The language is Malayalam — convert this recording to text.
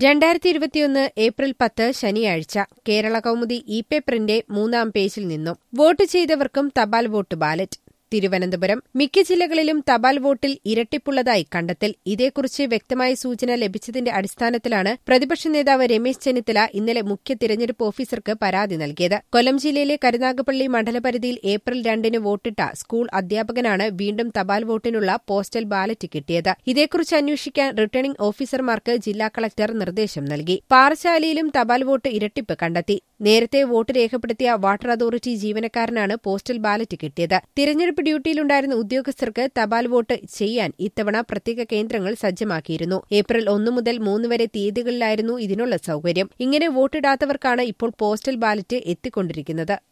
രണ്ടായിരത്തി ഇരുപത്തിയൊന്ന് ഏപ്രിൽ പത്ത് ശനിയാഴ്ച കേരള കൗമുദി ഇ പേപ്പറിന്റെ മൂന്നാം പേജിൽ നിന്നും വോട്ട് ചെയ്തവർക്കും തപാൽ വോട്ട് ബാലറ്റ് തിരുവനന്തപുരം മിക്ക ജില്ലകളിലും തപാൽ വോട്ടിൽ ഇരട്ടിപ്പുള്ളതായി കണ്ടെത്തൽ ഇതേക്കുറിച്ച് വ്യക്തമായ സൂചന ലഭിച്ചതിന്റെ അടിസ്ഥാനത്തിലാണ് പ്രതിപക്ഷ നേതാവ് രമേശ് ചെന്നിത്തല ഇന്നലെ മുഖ്യ തിരഞ്ഞെടുപ്പ് ഓഫീസർക്ക് പരാതി നൽകിയത് കൊല്ലം ജില്ലയിലെ കരുനാഗപ്പള്ളി മണ്ഡലപരിധിയിൽ ഏപ്രിൽ രണ്ടിന് വോട്ടിട്ട സ്കൂൾ അധ്യാപകനാണ് വീണ്ടും തപാൽ വോട്ടിനുള്ള പോസ്റ്റൽ ബാലറ്റ് കിട്ടിയത് ഇതേക്കുറിച്ച് അന്വേഷിക്കാൻ റിട്ടേണിംഗ് ഓഫീസർമാർക്ക് ജില്ലാ കളക്ടർ നിർദ്ദേശം നൽകി പാറശാലയിലും തപാൽ വോട്ട് ഇരട്ടിപ്പ് കണ്ടെത്തി നേരത്തെ വോട്ട് രേഖപ്പെടുത്തിയ വാട്ടർ അതോറിറ്റി ജീവനക്കാരനാണ് പോസ്റ്റൽ ബാലറ്റ് കിട്ടിയത് തിരഞ്ഞെടുപ്പ് ഡ്യൂട്ടിയിലുണ്ടായിരുന്ന ഉദ്യോഗസ്ഥർക്ക് തപാൽ വോട്ട് ചെയ്യാൻ ഇത്തവണ പ്രത്യേക കേന്ദ്രങ്ങൾ സജ്ജമാക്കിയിരുന്നു ഏപ്രിൽ ഒന്നു മുതൽ മൂന്ന് വരെ തീയതികളിലായിരുന്നു ഇതിനുള്ള സൌകര്യം ഇങ്ങനെ വോട്ടിടാത്തവർക്കാണ് ഇപ്പോൾ പോസ്റ്റൽ ബാലറ്റ് എത്തിക്കൊണ്ടിരിക്കുന്നത്